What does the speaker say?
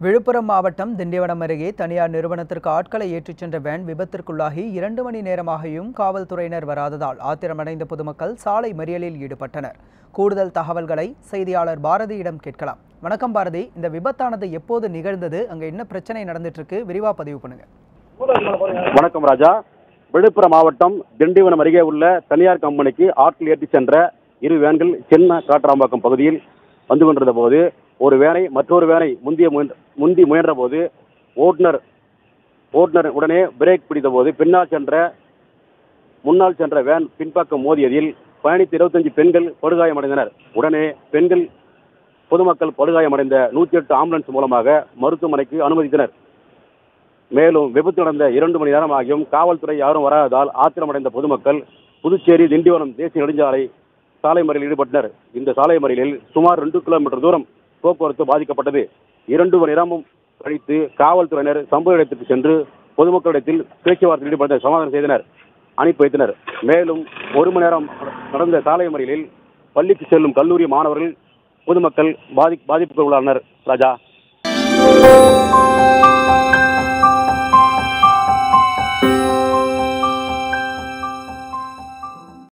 விழுப்புரம் மாவட்டம் திண்டிவனம் அருகே தனியார் நிறுவனத்திற்கு ஆட்களை ஏற்றிச் சென்ற வேன் விபத்திற்குள்ளாகி இரண்டு மணி நேரமாகியும் காவல்துறையினர் வராததால் ஆத்திரமடைந்த பொதுமக்கள் சாலை மறியலில் ஈடுபட்டனர் கூடுதல் தகவல்களை செய்தியாளர் பாரதியிடம் கேட்கலாம் வணக்கம் பாரதி இந்த விபத்தானது எப்போது நிகழ்ந்தது அங்க என்ன பிரச்சனை நடந்துட்டு இருக்கு விரிவா பதிவு பண்ணுங்க வணக்கம் ராஜா விழுப்புரம் மாவட்டம் திண்டிவனம் அருகே உள்ள தனியார் கம்பெனிக்கு ஆட்கள் ஏற்றிச் சென்ற இரு வேன்கள் சின்ன காட்டராம்பாக்கம் பகுதியில் வந்து கொண்டிருந்த போது ஒரு வேனை மற்றொரு வேனை முந்திய முயன்ற- முந்தி முயன்ற போது ஓட்டுநர் ஓட்டுநர் உடனே பிரேக் பிடித்த போது பின்னால் சென்ற முன்னால் சென்ற வேன் பின்பக்கம் மோதியதில் பயணித்த இருபத்தஞ்சு பெண்கள் படுகாயமடைந்தனர் உடனே பெண்கள் பொதுமக்கள் படுகாயமடைந்த நூற்றி எட்டு ஆம்புலன்ஸ் மூலமாக மருத்துவமனைக்கு அனுமதித்தனர் மேலும் விபத்து நடந்த இரண்டு மணி நேரம் ஆகியும் காவல்துறை யாரும் வராததால் ஆத்திரமடைந்த பொதுமக்கள் புதுச்சேரி திண்டிவனம் தேசிய நெடுஞ்சாலை சாலை மறியலில் ஈடுபட்டனர் இந்த சாலை மறியலில் சுமார் ரெண்டு கிலோமீட்டர் தூரம் போக்குவரத்து பாதிக்கப்பட்டது இரண்டு மணி நேரமும் கழித்து காவல்துறையினர் சம்பவ இடத்திற்கு சென்று பொதுமக்களிடத்தில் பேச்சுவார்த்தையில் ஈடுபட்ட சமாதானம் செய்தனர் அனுப்பி வைத்தனர் மேலும் ஒரு மணி நேரம் நடந்த சாலை மறியலில் பள்ளிக்கு செல்லும் கல்லூரி மாணவர்கள் பொதுமக்கள் பாதி பாதிப்புக்கு உள்ளானர் ராஜா